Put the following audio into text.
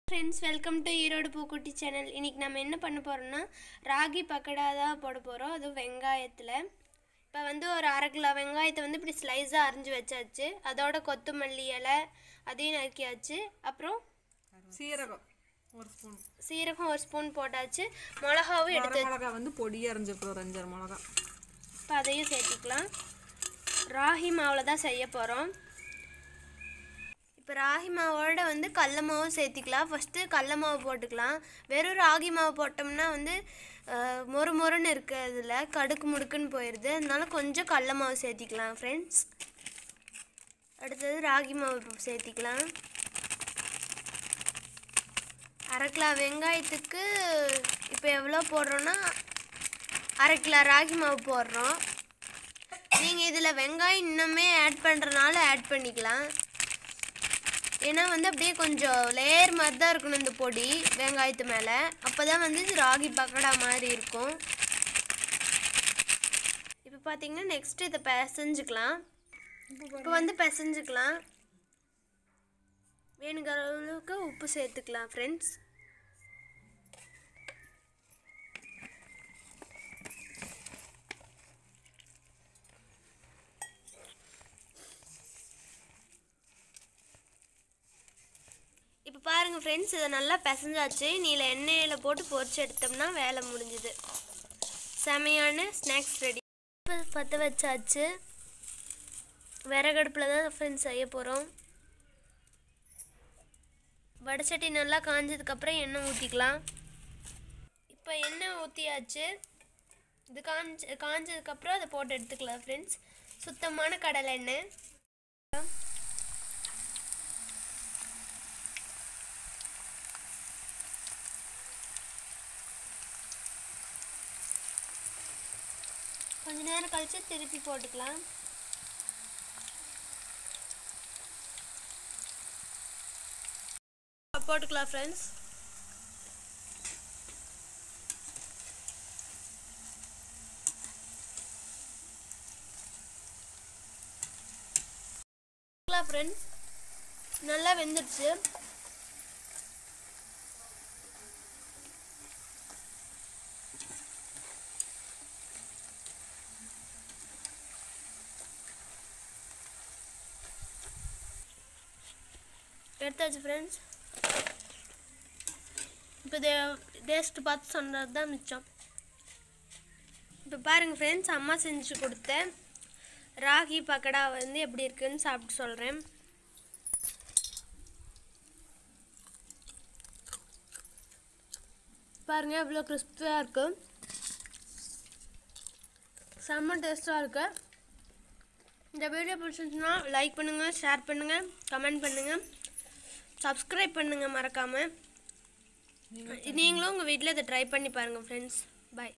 friends welcome to Erode Pookutty channel இன்றைக்கி நம்ம என்ன பண்ண போகிறோம்னா ராகி பக்கடா தான் போட போகிறோம் அதுவும் வெங்காயத்தில் இப்போ வந்து ஒரு அரை கிலோ வெங்காயத்தை வந்து இப்படி ஸ்லைஸாக அரிஞ்சு வச்சாச்சு அதோட கொத்தமல்லி இலை அதையும் நறுக்கியாச்சு அப்புறம் சீரகம் ஒரு ஸ்பூன் சீரகம் ஒரு ஸ்பூன் போட்டாச்சு மிளகாவும் எடுத்து மிளகா வந்து பொடியாக அரைஞ்சிருக்கோம் ஒரு அஞ்சாறு மிளகா இப்போ அதையும் சேர்த்திக்கலாம் ராகி மாவில் தான் செய்ய போகிறோம் இப்போ ராகி மாவோட வந்து கடல மாவும் சேர்த்திக்கலாம் ஃபஸ்ட்டு கடல மாவு போட்டுக்கலாம் வெறும் ராகி மாவு போட்டோம்னா வந்து அஹ், மொறு மொறுன்னு இருக்குது அதில் கடுக்கு முடுக்குன்னு போயிடுது அதனால கொஞ்சம் கடல மாவு சேர்த்திக்கலாம் ஃப்ரெண்ட்ஸ் அடுத்தது ராகி மாவு இப்போ சேர்த்திக்கலாம் அரை கிலோ வெங்காயத்துக்கு இப்போ எவ்வளோ போடுறோன்னா அரை கிலோ ராகி மாவு போடுறோம் நீங்கள் இதில் வெங்காயம் இன்னுமே ஆட் பண்ணுறனால ஆட் பண்ணிக்கலாம் ஏன்னா வந்து அப்படியே கொஞ்சம் லேயர் மாதிரி தான் இருக்கணும் இந்த பொடி வெங்காயத்து மேலே அப்போ தான் வந்து இது ராகி பக்கடா மாதிரி இருக்கும் இப்போ பார்த்தீங்கன்னா நெக்ஸ்ட் இதை பிசைஞ்சுக்கலாம் இப்போ வந்து பிசைஞ்சுக்கலாம் வேணுங்கிற அளவுக்கு உப்பு சேர்த்துக்கலாம் ஃப்ரெண்ட்ஸ் இப்போ பாருங்கள் ஃப்ரெண்ட்ஸ் இதை நல்லா பிசைஞ்சாச்சு நீல எண்ணெயில் போட்டு பொரிச்சு எடுத்தோம்னா வேலை முடிஞ்சுது செமையான ஸ்நாக்ஸ் ரெடி இப்போ பற்ற வச்சாச்சு விறகடுப்பில் தான் ஃப்ரெண்ட்ஸ் செய்ய போகிறோம் வடைச்சட்டி நல்லா காஞ்சதுக்கப்புறம் எண்ணெய் ஊற்றிக்கலாம் இப்போ எண்ணெய் ஊற்றியாச்சு இது காஞ்ச காஞ்சதுக்கப்புறம் அதை போட்டு எடுத்துக்கலாம் ஃப்ரெண்ட்ஸ் சுத்தமான கடலை எண்ணெய் கொஞ்ச நேரம் கழிச்சு திருப்பி போட்டுக்கலாம் போட்டுக்கலாம் ஃப்ரெண்ட்ஸ் ஃப்ரெண்ட்ஸ் நல்லா வெந்துடுச்சு எடுத்தாச்சு ஃப்ரெண்ட்ஸ் இப்போ இது டேஸ்ட் பார்த்து சொன்னது தான் மிச்சம் இப்போ பாருங்கள் ஃப்ரெண்ட்ஸ் அம்மா செஞ்சு கொடுத்த ராகி பக்கடா வந்து எப்படி இருக்குன்னு சாப்பிட்டு சொல்கிறேன் பாருங்க எவ்வளோ கிறிஸ்பியாக இருக்கு செம்ம டேஸ்ட்டாக இருக்கு இந்த வீடியோ பிடிச்சிருந்துச்சுன்னா லைக் பண்ணுங்கள் ஷேர் பண்ணுங்கள் கமெண்ட் பண்ணுங்கள் சப்ஸ்கிரைப் பண்ணுங்கள் மறக்காமல் நீங்களும் உங்கள் வீட்டில் இதை ட்ரை பண்ணி பாருங்கள் ஃப்ரெண்ட்ஸ் பை